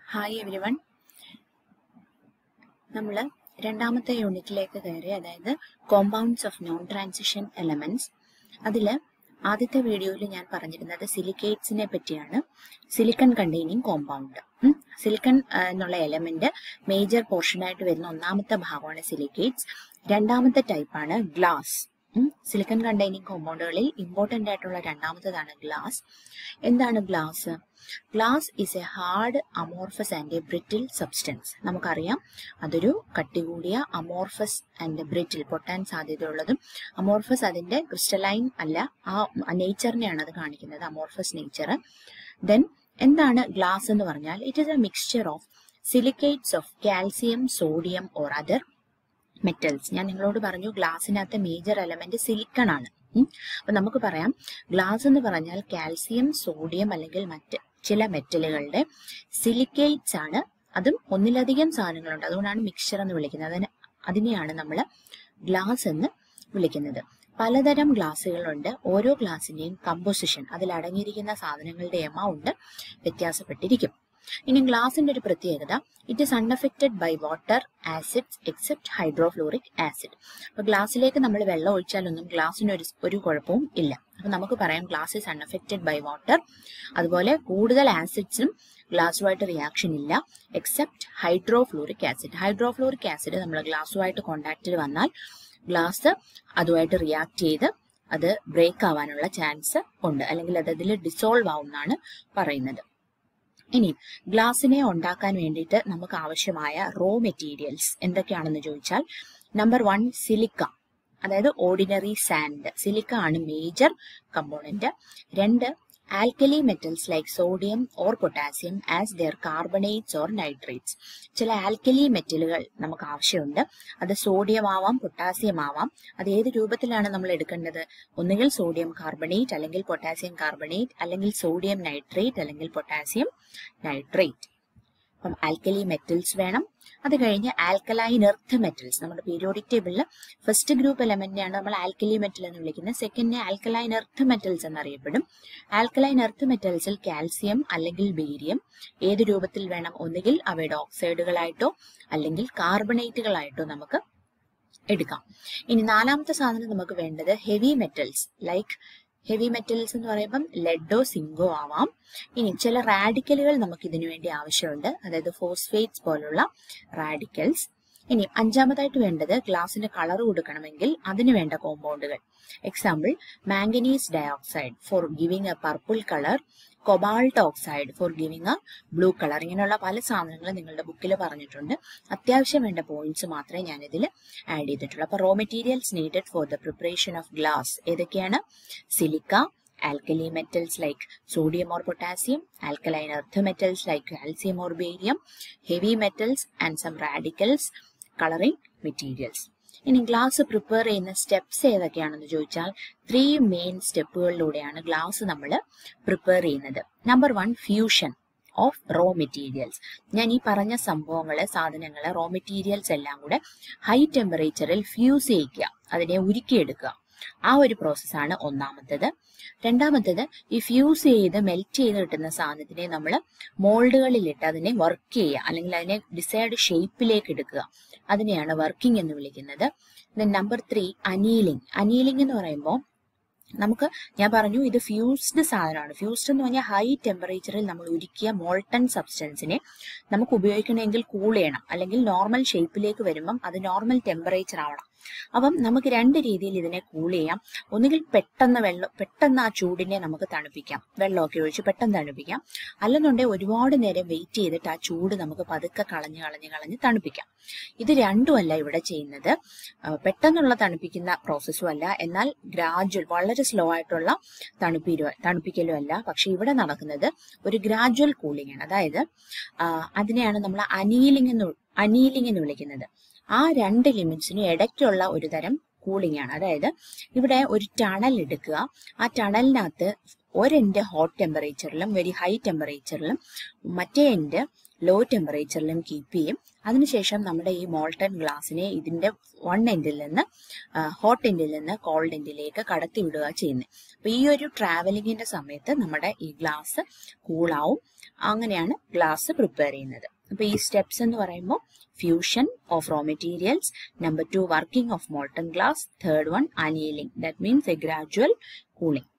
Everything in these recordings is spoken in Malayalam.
ഹായ് എവരി വൺ നമ്മൾ രണ്ടാമത്തെ യൂണിറ്റിലേക്ക് കയറി അതായത് compounds of non transition elements അതിൽ ആദ്യത്തെ വീഡിയോയിൽ ഞാൻ പറഞ്ഞിരുന്നത് സിലിക്കേറ്റ്സിനെ പറ്റിയാണ് സിലിക്കൺ കണ്ടെയ്നിങ് കോമ്പൗണ്ട് സിലിക്കൺ എന്നുള്ള എലമെന്റ് മേജർ പോർഷനായിട്ട് വരുന്ന ഒന്നാമത്തെ ഭാഗമാണ് സിലിക്കേറ്റ്സ് രണ്ടാമത്തെ ടൈപ്പാണ് ഗ്ലാസ് സിലിക്കൺ കണ്ടെയ്നിങ് കോമ്പൗണ്ടുകളിൽ ഇമ്പോർട്ടന്റ് ആയിട്ടുള്ള രണ്ടാമത്തേതാണ് ഗ്ലാസ് എന്താണ് glass glass is a hard amorphous and a brittle substance നമുക്കറിയാം അതൊരു കട്ടി കൂടിയ അമോർഫസ് ആൻഡ് ബ്രിറ്റിൽ പൊട്ടാൻ സാധ്യതയുള്ളതും അമോർഫസ് അതിന്റെ ക്രിസ്റ്റലൈൻ അല്ല ആ നേച്ചറിനെയാണ് അത് കാണിക്കുന്നത് അമോർഫസ് നേച്ചർ ദെൻ എന്താണ് ഗ്ലാസ് എന്ന് പറഞ്ഞാൽ it is a mixture of silicates of calcium sodium or other metals ഞാൻ നിങ്ങളോട് പറഞ്ഞു ഗ്ലാസിനകത്തെ മേജർ എലമെന്റ് സിലിക്കൺ ആണ് അപ്പൊ നമുക്ക് പറയാം ഗ്ലാസ് എന്ന് പറഞ്ഞാൽ കാൽസ്യം സോഡിയം അല്ലെങ്കിൽ മറ്റ് ചില മെറ്റലുകളുടെ സിലിക്കേറ്റ്സ് ആണ് അതും ഒന്നിലധികം സാധനങ്ങളുണ്ട് അതുകൊണ്ടാണ് മിക്സ്ചർ എന്ന് വിളിക്കുന്നത് അതിന് അതിനെയാണ് നമ്മൾ ഗ്ലാസ് എന്ന് വിളിക്കുന്നത് പലതരം ഗ്ലാസ്സുകളുണ്ട് ഓരോ ഗ്ലാസിന്റെയും കമ്പോസിഷൻ അതിൽ അടങ്ങിയിരിക്കുന്ന സാധനങ്ങളുടെ എമൗണ്ട് വ്യത്യാസപ്പെട്ടിരിക്കും ഇനി ഗ്ലാസിന്റെ ഒരു പ്രത്യേകത it is unaffected by water acids except hydrofluoric acid അപ്പൊ ഗ്ലാസ്സിലേക്ക് നമ്മൾ വെള്ളം ഒഴിച്ചാലൊന്നും ഗ്ലാസിന് ഒരു ഒരു കുഴപ്പവും ഇല്ല അപ്പൊ നമുക്ക് പറയാം glass is unaffected by water അതുപോലെ കൂടുതൽ ആസിഡ്സും ഗ്ലാസുമായിട്ട് റിയാക്ഷൻ ഇല്ല except hydrofluoric acid hydrofluoric acid നമ്മൾ ഗ്ലാസുമായിട്ട് കോണ്ടാക്റ്റിൽ വന്നാൽ ഗ്ലാസ് അതുമായിട്ട് റിയാക്ട് ചെയ്ത് അത് ബ്രേക്ക് ആവാനുള്ള ചാൻസ് ഉണ്ട് അല്ലെങ്കിൽ അത് അതിൽ ഡിസോൾവ് ആവുമെന്നാണ് പറയുന്നത് ഇനി ഗ്ലാസിനെ ഉണ്ടാക്കാൻ വേണ്ടിയിട്ട് നമുക്ക് ആവശ്യമായ റോ മെറ്റീരിയൽസ് എന്തൊക്കെയാണെന്ന് ചോദിച്ചാൽ നമ്പർ വൺ സിലിക്ക അതായത് ഓർഡിനറി സാൻഡ് സിലിക്ക ആണ് മേജർ കമ്പോണന്റ് രണ്ട് alkali metals like sodium or potassium as their carbonates or nitrates ചില ആൽക്കലി മെറ്റലുകൾ നമുക്ക് ആവശ്യമുണ്ട് അത് സോഡിയം ആവാം പൊട്ടാസ്യം ആവാം അത് ഏത് രൂപത്തിലാണ് നമ്മൾ എടുക്കേണ്ടത് ഒന്നുകിൽ സോഡിയം കാർബണേറ്റ് അല്ലെങ്കിൽ പൊട്ടാസ്യം കാർബണേറ്റ് അല്ലെങ്കിൽ സോഡിയം നൈട്രേറ്റ് അല്ലെങ്കിൽ പൊട്ടാസ്യം നൈട്രേറ്റ് അപ്പം ആൽക്കലി മെറ്റൽസ് വേണം അത് കഴിഞ്ഞ് ആൽക്കലൈൻ എർത്ത് മെറ്റൽസ് നമ്മുടെ പീരിയോഡിക് ടേബിളിൽ ഫസ്റ്റ് ഗ്രൂപ്പ് എലമെന്റിനെയാണ് നമ്മൾ ആൽക്കലി മെറ്റൽ എന്ന് വിളിക്കുന്നത് സെക്കൻഡിനെ ആൽക്കലൈൻ എർത്ത് മെറ്റൽസ് എന്നറിയപ്പെടും ആൽക്കലൈൻ എർത്ത് മെറ്റൽസിൽ കാൽസ്യം അല്ലെങ്കിൽ ബേരിയം ഏത് രൂപത്തിൽ വേണം ഒന്നുകിൽ അവയുടെ ഓക്സൈഡുകളായിട്ടോ അല്ലെങ്കിൽ കാർബണേറ്റുകളായിട്ടോ നമുക്ക് എടുക്കാം ഇനി നാലാമത്തെ സാധനം നമുക്ക് വേണ്ടത് heavy metals like heavy metals എന്ന് പറയുമ്പം ലെഡോ സിങ്കോ ആവാം ഇനി ചില റാഡിക്കലുകൾ നമുക്ക് ഇതിനു വേണ്ടി ആവശ്യമുണ്ട് അതായത് ഫോസ്ഫേറ്റ്സ് പോലുള്ള റാഡിക്കൽസ് ഇനി അഞ്ചാമതായിട്ട് വേണ്ടത് ഗ്ലാസിന് കളർ കൊടുക്കണമെങ്കിൽ അതിന് വേണ്ട കോമ്പൗണ്ടുകൾ example manganese dioxide for giving a purple colour cobalt oxide for giving a blue colour ഇങ്ങനെയുള്ള പല സാധനങ്ങളും നിങ്ങളുടെ ബുക്കിൽ പറഞ്ഞിട്ടുണ്ട് അത്യാവശ്യം വേണ്ട പോയിന്റ്സ് മാത്രമേ ഞാൻ ഇതിൽ ആഡ് ചെയ്തിട്ടുള്ളൂ അപ്പൊ raw materials needed for the preparation of glass ഏതൊക്കെയാണ് silica alkali metals like sodium or potassium, alkaline earth metals like calcium or barium, heavy metals and some radicals, coloring materials. ഇനി ഗ്ലാസ് പ്രിപ്പയർ ചെയ്യുന്ന സ്റ്റെപ്സ് ഏതൊക്കെയാണെന്ന് ചോദിച്ചാൽ ത്രീ മെയിൻ സ്റ്റെപ്പുകളിലൂടെയാണ് ഗ്ലാസ് നമ്മൾ പ്രിപ്പയർ ചെയ്യുന്നത് number one fusion of raw materials ഞാൻ ഈ പറഞ്ഞ സംഭവങ്ങള് സാധനങ്ങള് റോ മെറ്റീരിയൽസ് എല്ലാം കൂടെ ഹൈ ടെമ്പറേച്ചറിൽ ഫ്യൂസ് ചെയ്യിക്കുക അതിനെ ഉരുക്കിയെടുക്കുക ആ ഒരു പ്രോസസ്സാണ് ഒന്നാമത്തേത് രണ്ടാമത്തേത് ഈ ഫ്യൂസ് ചെയ്ത് മെൽറ്റ് ചെയ്ത് കിട്ടുന്ന സാധനത്തിനെ നമ്മൾ മോൾഡുകളിലിട്ട് അതിനെ വർക്ക് ചെയ്യുക അല്ലെങ്കിൽ അതിനെ ഡിസൈഡ് ഷേപ്പിലേക്ക് എടുക്കുക അതിനെയാണ് വർക്കിംഗ് എന്ന് വിളിക്കുന്നത് നമ്പർ ത്രീ അനീലിംഗ് അനീലിംഗ് എന്ന് പറയുമ്പോൾ നമുക്ക് ഞാൻ പറഞ്ഞു ഇത് ഫ്യൂസ്ഡ് സാധനമാണ് ഫ്യൂസ്ഡ് എന്ന് പറഞ്ഞാൽ ഹൈ ടെമ്പറേച്ചറിൽ നമ്മൾ ഉരുക്കിയ മോൾട്ടൺ സബ്സ്റ്റൻസിനെ നമുക്ക് ഉപയോഗിക്കണമെങ്കിൽ കൂൾ ചെയ്യണം അല്ലെങ്കിൽ നോർമൽ ഷേപ്പിലേക്ക് വരുമ്പം അത് നോർമൽ ടെമ്പറേച്ചർ ആവണം അപ്പം നമുക്ക് രണ്ട് രീതിയിൽ ഇതിനെ കൂൾ ചെയ്യാം ഒന്നുകിൽ പെട്ടെന്ന് വെള്ളം പെട്ടെന്ന് ആ ചൂടിനെ നമുക്ക് തണുപ്പിക്കാം വെള്ളമൊക്കെ ഒഴിച്ച് പെട്ടെന്ന് തണുപ്പിക്കാം അല്ലെന്നുണ്ടെങ്കിൽ ഒരുപാട് നേരം വെയിറ്റ് ചെയ്തിട്ട് ആ ചൂട് നമുക്ക് പതുക്കെ കളഞ്ഞ് കളഞ്ഞ് കളഞ്ഞ് തണുപ്പിക്കാം ഇത് രണ്ടുമല്ല ഇവിടെ ചെയ്യുന്നത് പെട്ടെന്നുള്ള തണുപ്പിക്കുന്ന പ്രോസസ്സും അല്ല എന്നാൽ ഗ്രാജുവൽ വളരെ സ്ലോ ആയിട്ടുള്ള തണുപ്പിരു തണുപ്പിക്കലും അല്ല പക്ഷെ ഇവിടെ നടക്കുന്നത് ഒരു ഗ്രാജുവൽ കൂളിംഗ് ആണ് അതായത് അതിനെയാണ് നമ്മൾ അനീലിംഗ് എന്ന് അനീലിംഗ് എന്ന് വിളിക്കുന്നത് ആ രണ്ട് ലിമിറ്റ്സിനും ഇടയ്ക്കുള്ള ഒരു തരം കൂളിംഗ് ആണ് അതായത് ഇവിടെ ഒരു ടണൽ എടുക്കുക ആ ടണലിനകത്ത് ഒരെൻഡ് ഹോട്ട് ടെമ്പറേച്ചറിലും വെരി ഹൈ ടെമ്പറേച്ചറിലും മറ്റേ എൻഡ് ലോ ടെമ്പറേച്ചറിലും കീപ്പ് ചെയ്യും അതിനുശേഷം നമ്മുടെ ഈ മോൾട്ടൺ ഗ്ലാസിനെ ഇതിന്റെ വൺ എൻഡിൽ നിന്ന് ഹോട്ട് എൻഡിൽ നിന്ന് കോൾഡ് എൻഡിലേക്ക് കടത്തി വിടുക ചെയ്യുന്നത് അപ്പൊ ഈ ഒരു ട്രാവലിങ്ങിന്റെ സമയത്ത് നമ്മുടെ ഈ ഗ്ലാസ് കൂളാവും അങ്ങനെയാണ് ഗ്ലാസ് പ്രിപ്പയർ ചെയ്യുന്നത് അപ്പൊ ഈ സ്റ്റെപ്സ് എന്ന് പറയുമ്പോൾ fusion of raw materials number two working of molten glass third one annealing that means a gradual cooling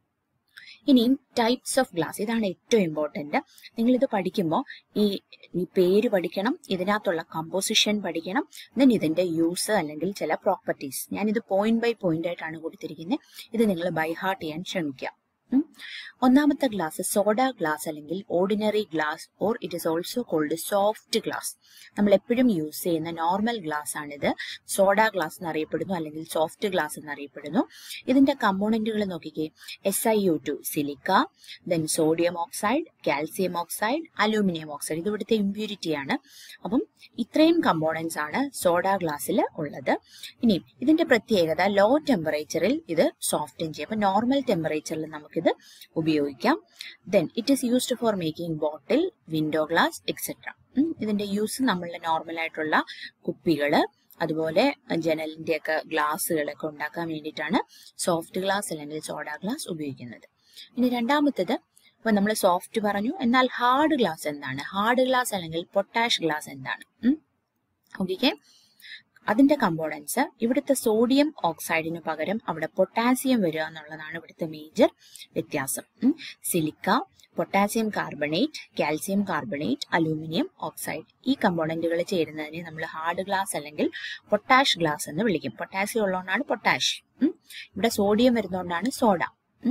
ഇനിയും ടൈപ്സ് ഓഫ് ഗ്ലാസ് ഇതാണ് ഏറ്റവും ഇമ്പോർട്ടന്റ് നിങ്ങൾ ഇത് പഠിക്കുമ്പോൾ ഈ ഈ പേര് പഠിക്കണം ഇതിനകത്തുള്ള കമ്പോസിഷൻ പഠിക്കണം ദെൻ ഇതിന്റെ യൂസ് അല്ലെങ്കിൽ ചില പ്രോപ്പർട്ടീസ് ഞാൻ ഇത് പോയിന്റ് ബൈ പോയിന്റ് ആയിട്ടാണ് കൊടുത്തിരിക്കുന്നത് ഇത് നിങ്ങൾ ബൈ ഹാർട്ട് ചെയ്യാൻ ശ്രമിക്കുക ഉം. ഒന്നാമത്തെ ഗ്ലാസ് സോഡ ഗ്ലാസ് അല്ലെങ്കിൽ ordinary glass or it is also called soft glass നമ്മൾ എപ്പോഴും യൂസ് ചെയ്യുന്ന നോർമൽ ഗ്ലാസ് ആണിത് സോഡ ഗ്ലാസ് എന്നറിയപ്പെടുന്നു അല്ലെങ്കിൽ സോഫ്റ്റ് ഗ്ലാസ് എന്നറിയപ്പെടുന്നു ഇതിന്റെ കമ്പോണന്റുകൾ നോക്കിക്കേ S I U two silica then sodium oxide calcium oxide aluminium oxide ഇത് ഇവിടുത്തെ ഇമ്പ്യൂരിറ്റി ആണ് അപ്പം ഇത്രയും കമ്പോണൻസ് ആണ് സോഡ ഗ്ലാസ്സിൽ ഉള്ളത് ഇനി ഇതിന്റെ പ്രത്യേകത ലോ ടെമ്പറേച്ചറിൽ ഇത് സോഫ്റ്റൻ ചെയ്യും അപ്പൊ നോർമൽ ടെമ്പറേച്ചറിൽ നമുക്കിത് ഉപയോഗിക്കാം then it is used for making bottle window glass etcetera ഇതിന്റെ യൂസ് നമ്മളുടെ നോർമൽ ആയിട്ടുള്ള കുപ്പികള് അതുപോലെ ജനലിന്റെ ഒക്കെ ഗ്ലാസ്സുകളൊക്കെ ഉണ്ടാക്കാൻ വേണ്ടിയിട്ടാണ് സോഫ്റ്റ് ഗ്ലാസ് അല്ലെങ്കിൽ സോഡ ഗ്ലാസ് ഉപയോഗിക്കുന്നത് ഇനി രണ്ടാമത്തേത് ഇപ്പൊ നമ്മൾ സോഫ്റ്റ് പറഞ്ഞു എന്നാൽ ഹാർഡ് ഗ്ലാസ് എന്താണ് ഹാർഡ് ഗ്ലാസ് അല്ലെങ്കിൽ പൊട്ടാഷ് ഗ്ലാസ് എന്താണ് ഓക്കെ അതിന്റെ കമ്പോണൻസ് ഇവിടുത്തെ സോഡിയം ഓക്സൈഡിന് പകരം അവിടെ പൊട്ടാസ്യം വരിക എന്നുള്ളതാണ് ഇവിടുത്തെ മേജർ വ്യത്യാസം silica potassium carbonate calcium carbonate aluminium oxide ഈ കമ്പോണന്റുകൾ ചേരുന്നതിനെ നമ്മൾ ഹാർഡ് ഗ്ലാസ് അല്ലെങ്കിൽ പൊട്ടാഷ് ഗ്ലാസ് എന്ന് വിളിക്കും പൊട്ടാസ്യം ഉള്ളതുകൊണ്ടാണ് പൊട്ടാഷ് ഇവിടെ സോഡിയം വരുന്നതുകൊണ്ടാണ് സോഡ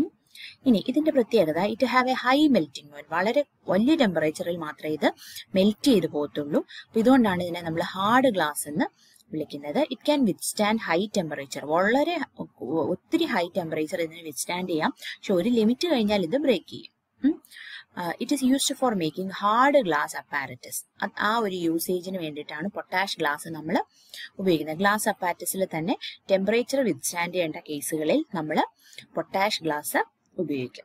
ഇനി ഇതിന്റെ പ്രത്യേകത it have a high melting point വളരെ വലിയ ടെമ്പറേച്ചറിൽ മാത്രമേ ഇത് മെൽറ്റ് ചെയ്ത് പോകത്തുള്ളൂ അപ്പൊ ഇതുകൊണ്ടാണ് ഇതിനെ നമ്മൾ ഹാർഡ് ഗ്ലാസ് എന്ന് വിളിക്കുന്നത് it can withstand high temperature വളരെ ഒത്തിരി ഹൈ ടെമ്പറേച്ചർ ഇതിന് വിത്ത്സ്റ്റാൻഡ് ചെയ്യാം പക്ഷെ ഒരു ലിമിറ്റ് കഴിഞ്ഞാൽ ഇത് ബ്രേക്ക് ചെയ്യും it is used for making hard glass apparatus ആ ഒരു യൂസേജിന് വേണ്ടിയിട്ടാണ് പൊട്ടാഷ് ഗ്ലാസ് നമ്മൾ ഉപയോഗിക്കുന്നത് ഗ്ലാസ് അപ്പാരറ്റസിൽ തന്നെ ടെമ്പറേച്ചർ വിത്ത്സ്റ്റാൻഡ് ചെയ്യേണ്ട കേസുകളിൽ നമ്മൾ പൊട്ടാഷ് ഗ്ലാസ് ഉപയോഗിക്കും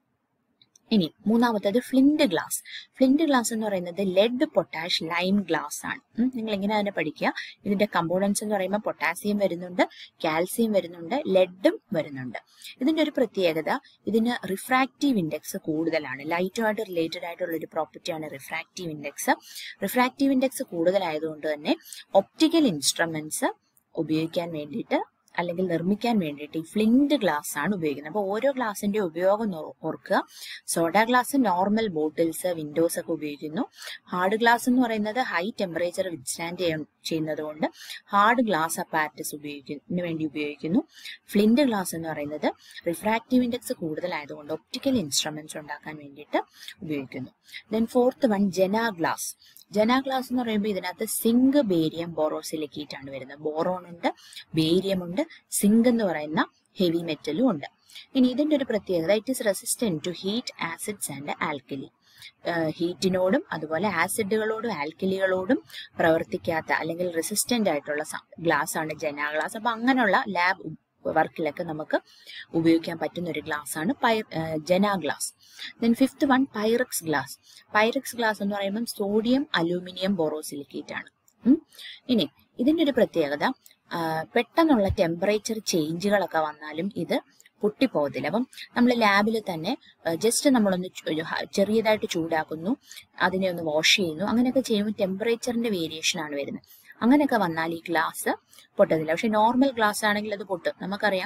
ഇനി മൂന്നാമത്തത് ഫ്ലിന്റ് ഗ്ലാസ് ഫ്ലിന്റ് ഗ്ലാസ് എന്ന് പറയുന്നത് ലെഡ് പൊട്ടാഷ് ലൈം ഗ്ലാസ് ആണ് നിങ്ങൾ എങ്ങനെ അതിനെ പഠിക്കുക ഇതിന്റെ കമ്പോണൻസ് എന്ന് പറയുമ്പോൾ പൊട്ടാസ്യം വരുന്നുണ്ട് കാൽസ്യം വരുന്നുണ്ട് ലെഡും വരുന്നുണ്ട് ഇതിന്റെ ഒരു പ്രത്യേകത ഇതിന് റിഫ്രാക്റ്റീവ് ഇൻഡെക്സ് കൂടുതലാണ് ലൈറ്റുമായിട്ട് റിലേറ്റഡ് ആയിട്ടുള്ള ഒരു പ്രോപ്പർട്ടിയാണ് റിഫ്രാക്റ്റീവ് ഇൻഡെക്സ് റിഫ്രാക്റ്റീവ് ഇൻഡെക്സ് കൂടുതലായതുകൊണ്ട് തന്നെ ഒപ്റ്റിക്കൽ ഇൻസ്ട്രുമെന്റ്സ് ഉപയോഗിക്കാൻ വേണ്ടിയിട്ട് അല്ലെങ്കിൽ നിർമ്മിക്കാൻ വേണ്ടിയിട്ട് ഈ ഫ്ലിന്റ് ഗ്ലാസ് ആണ് ഉപയോഗിക്കുന്നത് അപ്പോൾ ഓരോ ഗ്ലാസിന്റെ ഉപയോഗം ഓർക്കുക soda glass normal bottles windows ഒക്കെ ഉപയോഗിക്കുന്നു ഹാർഡ് ഗ്ലാസ് എന്ന് പറയുന്നത് ഹൈ ടെമ്പറേച്ചർ വിത്ത്സ്റ്റാൻഡ് ചെയ്യുന്നത് കൊണ്ട് ഹാർഡ് ഗ്ലാസ് അപ്പാരറ്റസ് ഉപയോഗിക്കുന്നതിന് വേണ്ടി ഉപയോഗിക്കുന്നു ഫ്ലിന്റ് ഗ്ലാസ് എന്ന് പറയുന്നത് റിഫ്രാക്റ്റീവ് ഇൻഡെക്സ് കൂടുതലായതുകൊണ്ട് ഒപ്റ്റിക്കൽ ഇൻസ്ട്രുമെന്റ്സ് ഉണ്ടാക്കാൻ വേണ്ടിയിട്ട് ഉപയോഗിക്കുന്നു then fourth one Jena glass Jena glass എന്ന് പറയുമ്പോൾ ഇതിനകത്ത് സിങ്ക് ബേരിയം ബോറോസിലിക്കേറ്റ് ആണ് വരുന്നത് ബോറോൺ ഉണ്ട് ബേരിയം ഉണ്ട് സിങ്ക് എന്ന് പറയുന്ന ഹെവി മെറ്റലും ഉണ്ട് ഇനി ഇതിന്റെ ഒരു പ്രത്യേകത it is resistant to heat acids and alkali ഹീറ്റിനോടും അതുപോലെ ആസിഡുകളോടും ആൽക്കലികളോടും പ്രവർത്തിക്കാത്ത അല്ലെങ്കിൽ റെസിസ്റ്റന്റ് ആയിട്ടുള്ള ഗ്ലാസ് ആണ് ജന ഗ്ലാസ് അപ്പൊ അങ്ങനെയുള്ള ലാബ് വർക്കിലൊക്കെ നമുക്ക് ഉപയോഗിക്കാൻ പറ്റുന്ന ഒരു ഗ്ലാസ് ആണ് Jena glass then fifth one Pyrex glass Pyrex glass എന്ന് പറയുമ്പോൾ സോഡിയം അലൂമിനിയം ബോറോസിലിക്കേറ്റ് ആണ് ഇനി ഇതിന്റെ ഒരു പ്രത്യേകത പെട്ടെന്നുള്ള ടെമ്പറേച്ചർ ചേഞ്ചുകളൊക്കെ വന്നാലും ഇത് പൊട്ടിപ്പോകത്തില്ല അപ്പം നമ്മൾ ലാബിൽ തന്നെ ജസ്റ്റ് നമ്മളൊന്ന് ചെറിയതായിട്ട് ചൂടാക്കുന്നു അതിനെ ഒന്ന് വാഷ് ചെയ്യുന്നു അങ്ങനെയൊക്കെ ചെയ്യുമ്പോൾ ടെമ്പറേച്ചറിന്റെ വേരിയേഷൻ ആണ് വരുന്നത് അങ്ങനെയൊക്കെ വന്നാൽ ഈ ഗ്ലാസ് പൊട്ടത്തില്ല പക്ഷെ നോർമൽ ഗ്ലാസ് ആണെങ്കിൽ അത് പൊട്ടും നമുക്കറിയാം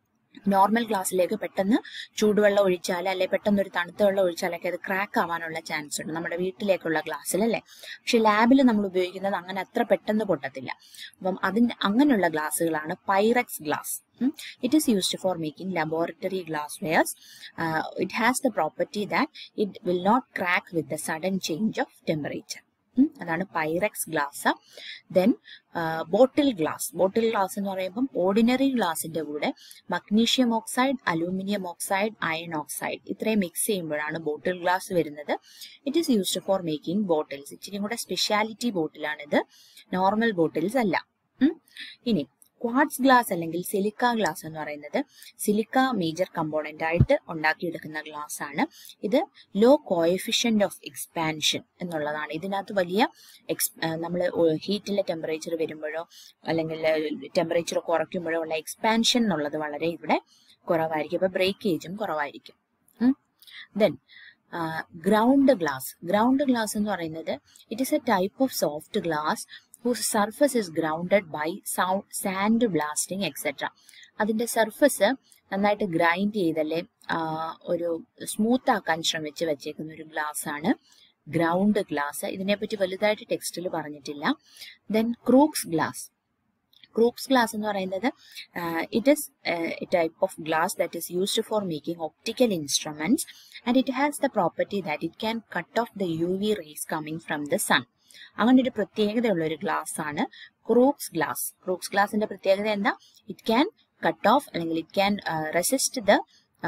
നോർമൽ ഗ്ലാസ്സിലേക്ക് പെട്ടെന്ന് ചൂടുവെള്ളം ഒഴിച്ചാൽ അല്ലെ പെട്ടെന്ന് ഒരു തണുത്ത വെള്ളം ഒഴിച്ചാലൊക്കെ അത് ക്രാക്ക് ആവാനുള്ള ചാൻസ് ഉണ്ട് നമ്മുടെ വീട്ടിലേക്കുള്ള ഗ്ലാസ്സിൽ അല്ലേ പക്ഷെ ലാബിൽ നമ്മൾ ഉപയോഗിക്കുന്നത് അങ്ങനെ അത്ര പെട്ടെന്ന് പൊട്ടത്തില്ല അപ്പം അതിന്റെ അങ്ങനെയുള്ള ഗ്ലാസ്സുകളാണ് Pyrex glass it is used for making laboratory glass wares it has the property that it will not crack with the sudden change of temperature അതാണ് Pyrex glass then bottle glass bottle glass എന്ന് പറയുമ്പം ഓർഡിനറി ഗ്ലാസിന്റെ കൂടെ magnesium oxide aluminium oxide iron oxide ഇത്രയും മിക്സ് ചെയ്യുമ്പോഴാണ് ബോട്ടിൽ ഗ്ലാസ് വരുന്നത് it is used for making bottles ഇച്ചിരി കൂടെ സ്പെഷ്യാലിറ്റി ബോട്ടിലാണിത് നോർമൽ ബോട്ടിൽസ് അല്ല ഇനി ക്വാഡ്സ് ഗ്ലാസ് അല്ലെങ്കിൽ സിലിക്ക ഗ്ലാസ് എന്ന് പറയുന്നത് സിലിക്ക മേജർ കമ്പോണന്റ് ആയിട്ട് ഉണ്ടാക്കിയെടുക്കുന്ന ഗ്ലാസ് ആണ് ഇത് ലോ കോയഫിഷ്യന്റ് ഓഫ് എക്സ്പാൻഷൻ എന്നുള്ളതാണ് ഇതിനകത്ത് വലിയ എക്സ് നമ്മൾ ഹീറ്റിലെ ടെമ്പറേച്ചർ വരുമ്പോഴോ അല്ലെങ്കിൽ ടെമ്പറേച്ചർ കുറയ്ക്കുമ്പോഴോ ഉള്ള എക്സ്പാൻഷൻ എന്നുള്ളത് വളരെ ഇവിടെ കുറവായിരിക്കും അപ്പൊ ബ്രേക്കേജും കുറവായിരിക്കും then ground glass ground glass എന്ന് പറയുന്നത് it is a type of soft glass whose surface is grounded by sand blasting etcetera അതിന്റെ സർഫസ് നന്നായിട്ട് ഗ്രൈൻഡ് ചെയ്തല്ലേ ഒരു സ്മൂത്ത് ആക്കാൻ ശ്രമിച്ച് വെച്ചേക്കുന്ന ഒരു ഗ്ലാസ് ആണ് ഗ്രൗണ്ട് ഗ്ലാസ് ഇതിനെപ്പറ്റി വലുതായിട്ട് ടെക്സ്റ്റിൽ പറഞ്ഞിട്ടില്ല then Crookes glass Crookes glass എന്ന് പറയുന്നത് it is a type of glass that is used for making optical instruments and it has the property that it can cut off the U V rays coming from the sun അങ്ങനെ ഒരു പ്രത്യേകതയുള്ള ഒരു ഗ്ലാസ് ആണ് ക്രൂക്സ് ഗ്ലാസ് ക്രൂക്സ് ഗ്ലാസിന്റെ പ്രത്യേകത എന്താ ഇറ്റ് ക്യാൻ കട്ട് ഓഫ് അല്ലെങ്കിൽ it can resist the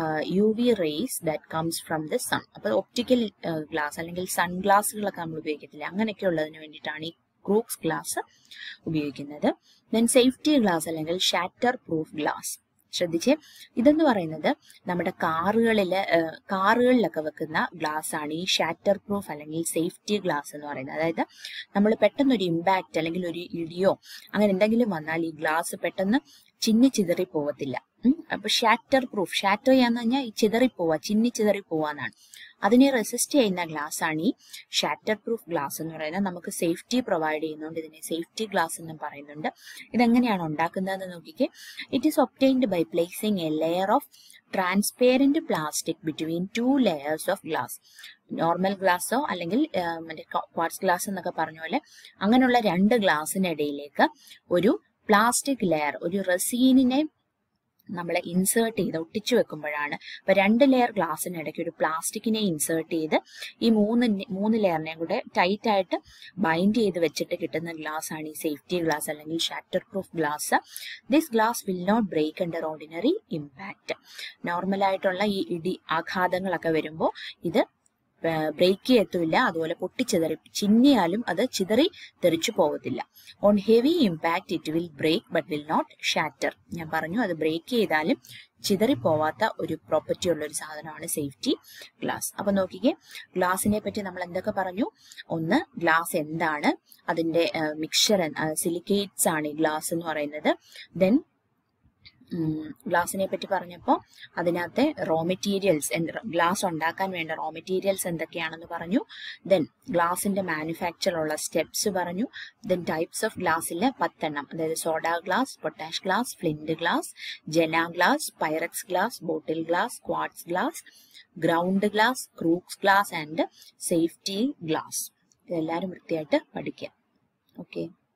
U V rays that comes from the sun അപ്പൊ ഒപ്റ്റിക്കൽ ഗ്ലാസ് അല്ലെങ്കിൽ സൺ ഗ്ലാസുകളൊക്കെ നമ്മൾ ഉപയോഗിക്കത്തില്ല അങ്ങനെയൊക്കെ ഉള്ളതിന് വേണ്ടിയിട്ടാണ് ഈ ക്രൂക്സ് ഗ്ലാസ് ഉപയോഗിക്കുന്നത് ദെൻ സേഫ്റ്റി ഗ്ലാസ് അല്ലെങ്കിൽ ഷാറ്റർ പ്രൂഫ് ഗ്ലാസ് ശ്രദ്ധിച്ചേ ഇതെന്ന് പറയുന്നത് നമ്മുടെ കാറുകളില് കാറുകളിലൊക്കെ വെക്കുന്ന ഗ്ലാസ് ആണ് ഈ ഷാറ്റർ പ്രൂഫ് അല്ലെങ്കിൽ സേഫ്റ്റി ഗ്ലാസ് എന്ന് പറയുന്നത് അതായത് നമ്മൾ പെട്ടെന്ന് ഒരു ഇമ്പാക്റ്റ് അല്ലെങ്കിൽ ഒരു ഇടിയോ അങ്ങനെ എന്തെങ്കിലും വന്നാൽ ഈ ഗ്ലാസ് പെട്ടെന്ന് ചിന്നി ചിതറി പോവത്തില്ല അപ്പൊ ഷാറ്റർ പ്രൂഫ് ഷാറ്റർ ചെയ്യാന്ന് പറഞ്ഞാൽ ഈ ചിതറി പോവാ ചിന്നി ചിതറി പോവാന്നാണ് അതിനെ റെസിസ്റ്റ് ചെയ്യുന്ന ഗ്ലാസ് ആണ് ഈ ഷാറ്റർ പ്രൂഫ് ഗ്ലാസ് എന്ന് പറയുന്നത് നമുക്ക് സേഫ്റ്റി പ്രൊവൈഡ് ചെയ്യുന്നുണ്ട് ഇതിനെ സേഫ്റ്റി ഗ്ലാസ് എന്നും പറയുന്നുണ്ട് ഇതെങ്ങനെയാണ് ഉണ്ടാക്കുന്നതെന്ന് നോക്കിക്കേ it is obtained by placing a layer of transparent plastic between two layers of glass normal ഗ്ലാസ്സോ അല്ലെങ്കിൽ മറ്റേ ക്വാർട്സ് ഗ്ലാസ് എന്നൊക്കെ പറഞ്ഞ പോലെ അങ്ങനെയുള്ള രണ്ട് ഗ്ലാസിനിടയിലേക്ക് ഒരു പ്ലാസ്റ്റിക് ലെയർ ഒരു റെസീനിനെ നമ്മൾ ഇൻസേർട്ട് ചെയ്ത് ഒട്ടിച്ചു വെക്കുമ്പോഴാണ് ഇപ്പൊ രണ്ട് ലെയർ ഗ്ലാസ്സിനിടയ്ക്ക് ഒരു പ്ലാസ്റ്റിക്കിനെ ഇൻസേർട്ട് ചെയ്ത് ഈ മൂന്ന് മൂന്ന് ലെയറിനെയും കൂടെ ടൈറ്റ് ആയിട്ട് ബൈൻഡ് ചെയ്ത് വെച്ചിട്ട് കിട്ടുന്ന ഗ്ലാസ് ആണ് ഈ സേഫ്റ്റി ഗ്ലാസ് അല്ലെങ്കിൽ shatter proof glass this glass will not break under ordinary impact നോർമലായിട്ടുള്ള ഈ ഇടി ആഘാതങ്ങളൊക്കെ വരുമ്പോൾ ഇത് ബ്രേക്ക് ചെയ്യത്തില്ല അതുപോലെ പൊട്ടിച്ചിതറി ചിന്നിയാലും അത് ചിതറി തെറിച്ചു പോകത്തില്ല on heavy impact it will break but will not shatter ഞാൻ പറഞ്ഞു അത് ബ്രേക്ക് ചെയ്താലും ചിതറി പോവാത്ത ഒരു പ്രോപ്പർട്ടി ഉള്ള ഒരു സാധനമാണ് സേഫ്റ്റി ഗ്ലാസ് അപ്പൊ നോക്കിക്കേ ഗ്ലാസിനെ പറ്റി നമ്മൾ എന്തൊക്കെ പറഞ്ഞു ഒന്ന് ഗ്ലാസ് എന്താണ് അതിന്റെ മിക്സർ സിലിക്കേറ്റ്സ് ആണ് ഈ ഗ്ലാസ് എന്ന് പറയുന്നത് ദെൻ ഗ്ലാസിനെ പറ്റി പറഞ്ഞപ്പോൾ അതിനകത്തെ റോ മെറ്റീരിയൽസ് ഗ്ലാസ് ഉണ്ടാക്കാൻ വേണ്ട റോ മെറ്റീരിയൽസ് എന്തൊക്കെയാണെന്ന് പറഞ്ഞു ദെൻ ഗ്ലാസിന്റെ മാനുഫാക്ചറുള്ള സ്റ്റെപ്സ് പറഞ്ഞു ദെൻ ടൈപ്സ് ഓഫ് ഗ്ലാസ്സിലെ പത്തെണ്ണം അതായത് soda glass potash glass flint glass Jena glass Pyrex glass bottle glass quartz glass ground glass Crookes glass and safety glass ഇതെല്ലാവരും വൃത്തിയായിട്ട് പഠിക്കുക ഓക്കെ